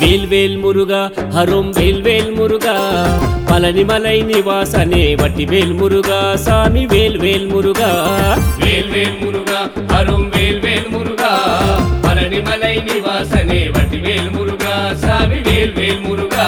వేల్ వేల్ మురుగా హరోం వేల్ వేల్ మురుగా పళనిమలై నివాసనే వట్టి వేల్ మురుగా సామి వేల్ వేల్ మురుగా వేల్ వేల్ మురుగా అరుం వేల్ వేల్ మురుగా పళనిమలై నివాసనే వటి వేల్ మురుగా సామి వేల్ వేల్ మురుగా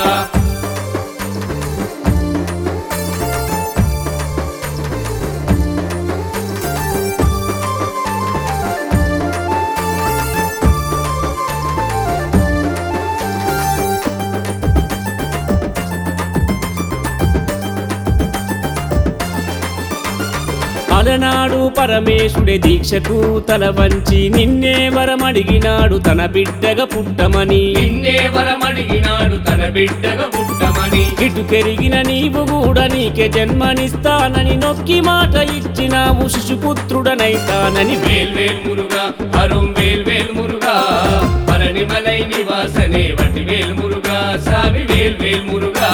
అలనాడు పరమేశుడే దీక్షకు తల వంచి నిన్నే వరమడిగినాడు తన బిడ్డగా పుట్టమని నిన్నే వరమడిగినాడు తన బిడ్డగా పుట్టమని ఇటు పెరిగిన నీవు కూడా నీకే జన్మనిస్తానని నొక్కి మాట ఇచ్చినావు శిశుపుత్రుడనైతానని వేల్ వేల్ మురుగా అరుం వేల్ వేల్ మురుగా పళనిమలై నివాసనే వటి వేల్ మురుగా సామి వేల్ వేల్ మురుగా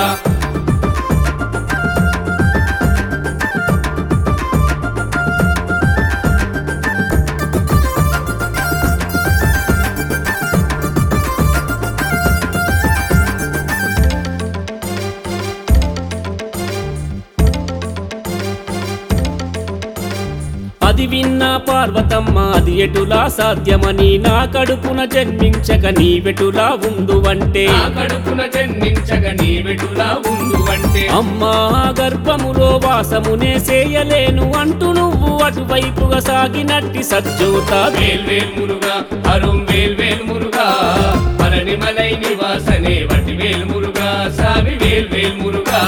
అది విన్న పార్వతమ్మ అది ఎటులా సాధ్యమని నా కడుపున జన్మించక నీవెటులా ఉందువంటే నా కడుపున జన్మించగ నీ వెటులా ఉండు అంటే అమ్మా గర్భములో వాసమునే చేయలేను అంటూ నువ్వు అటువైపుగా సాగినట్టి సజ్జోత వేల్ వేల్ మురుగా అరుం వేల్ వేల్ మురుగా పళనిమలై నివాసనే వటి వేల్ మురుగా సామి వేల్ వేల్ మురుగా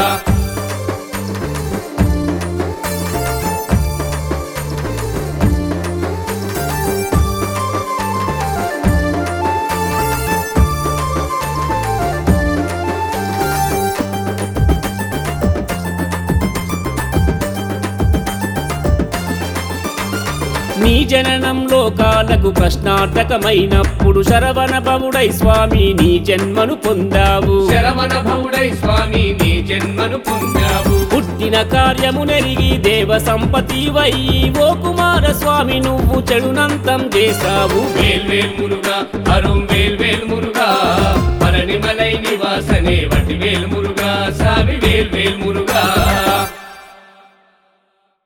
నీ జననం లోకాలకు ప్రశ్నార్థకమైనప్పుడు శరవణ భవుడై స్వామి నీ జన్మను పొందావు శరవణ భౌడై స్వామి నీ జన్మను పొందావు పుట్టిన కార్యము నెరిగి దేవ సంపతి వై ఓ కుమార స్వామి నువ్వు చెడునంతం చేశావు వేల్ వేల్ మురుగా అరుం వేల్ వేల్ మురుగా పళనిమలై నివాసనే వటి వేల్ మురుగా సామి వేల్ వేల్ మురుగా